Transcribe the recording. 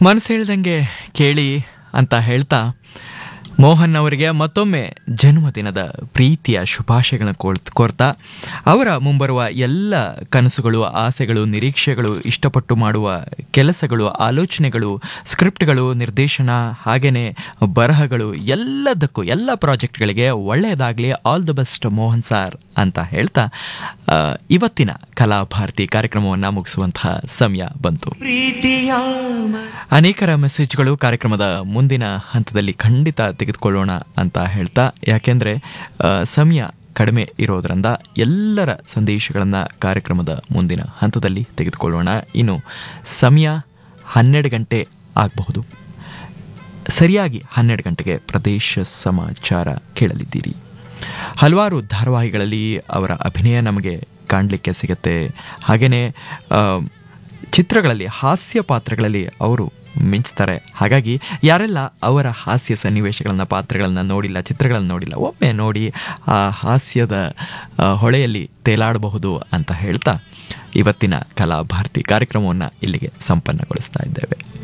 ಮನಸ್ಸು ಹೇಳ್ದಂಗೆ ಕೇಳಿ ಅಂತ ಹೇಳ್ತಾ ಮೋಹನ್ ಅವರಿಗೆ ಮತ್ತೊಮ್ಮೆ ಜನ್ಮದಿನದ ಪ್ರೀತಿಯ ಶುಭಾಶಯಗಳನ್ನು ಕೋಳ್ ಕೋರ್ತಾ ಅವರ ಮುಂಬರುವ ಎಲ್ಲ ಕನಸುಗಳು ಆಸೆಗಳು ನಿರೀಕ್ಷೆಗಳು ಇಷ್ಟಪಟ್ಟು ಮಾಡುವ ಕೆಲಸಗಳು ಆಲೋಚನೆಗಳು ಸ್ಕ್ರಿಪ್ಟ್ಗಳು ನಿರ್ದೇಶನ ಹಾಗೆಯೇ ಬರಹಗಳು ಎಲ್ಲದಕ್ಕೂ ಎಲ್ಲ ಪ್ರಾಜೆಕ್ಟ್ಗಳಿಗೆ ಒಳ್ಳೆಯದಾಗಲಿ all the best Mohan sir ಅಂತ ಹೇಳ್ತಾ ಆ, ಇವತ್ತಿನ ಕಲಾಭಾರತಿ ಕಾರ್ಯಕ್ರಮವನ್ನು ಮುಗಿಸುವಂತಹ ಸಮಯ ಬಂತು ಪ್ರೀತಿಯ ಅನೇಕರ ಮೆಸೇಜ್ಗಳು ಕಾರ್ಯಕ್ರಮದ ಮುಂದಿನ ಹಂತದಲ್ಲಿ ಖಂಡಿತ ತೆಗೆದುಕೊಳ್ಳೋಣ ಅಂತ ಹೇಳ್ತಾ ಯಾಕೆಂದ್ರೆ ಆ, ಸಮಯ ಕಡಿಮೆ ಇರೋದ್ರಿಂದ ಎಲ್ಲರ ಸಂದೇಶಗಳನ್ನು ಕಾರ್ಯಕ್ರಮದ ಮುಂದಿನ ಹಂತದಲ್ಲಿ ತೆಗೆದುಕೊಳ್ಳೋಣ ಇನ್ನು ಸಮಯ ಹನ್ನೆರಡು ಗಂಟೆ ಆಗಬಹುದು ಸರಿಯಾಗಿ ಹನ್ನೆರಡು ಗಂಟೆಗೆ ಪ್ರದೇಶ ಸಮಾಚಾರ ಕೇಳಲಿದ್ದೀರಿ ಹಲವಾರು ಧಾರಾವಾಹಿಗಳಲ್ಲಿ ಅವರ ಅಭಿನಯ ನಮಗೆ ಕಾಣಲಿಕ್ಕೆ ಸಿಗತ್ತೆ ಹಾಗೆಯೇ ಆ, ಚಿತ್ರಗಳಲ್ಲಿ ಹಾಸ್ಯ ಪಾತ್ರಗಳಲ್ಲಿ ಅವರು ಮಿಂಚ್ತಾರೆ ಹಾಗಾಗಿ ಯಾರೆಲ್ಲ ಅವರ ಹಾಸ್ಯ ಸನ್ನಿವೇಶಗಳನ್ನು ಪಾತ್ರಗಳನ್ನು ನೋಡಿಲ್ಲ ಚಿತ್ರಗಳನ್ನು ನೋಡಿಲ್ಲ ಒಮ್ಮೆ ನೋಡಿ ಆ ಹಾಸ್ಯದ ಆ, ಹೊಳೆಯಲ್ಲಿ ತೇಲಾಡಬಹುದು ಅಂತ ಹೇಳ್ತಾ ಇವತ್ತಿನ ಕಲಾಭಾರತಿ ಕಾರ್ಯಕ್ರಮವನ್ನು ಇಲ್ಲಿಗೆ ಸಂಪನ್ನಗೊಳಿಸ್ತಾ ಇದ್ದೇವೆ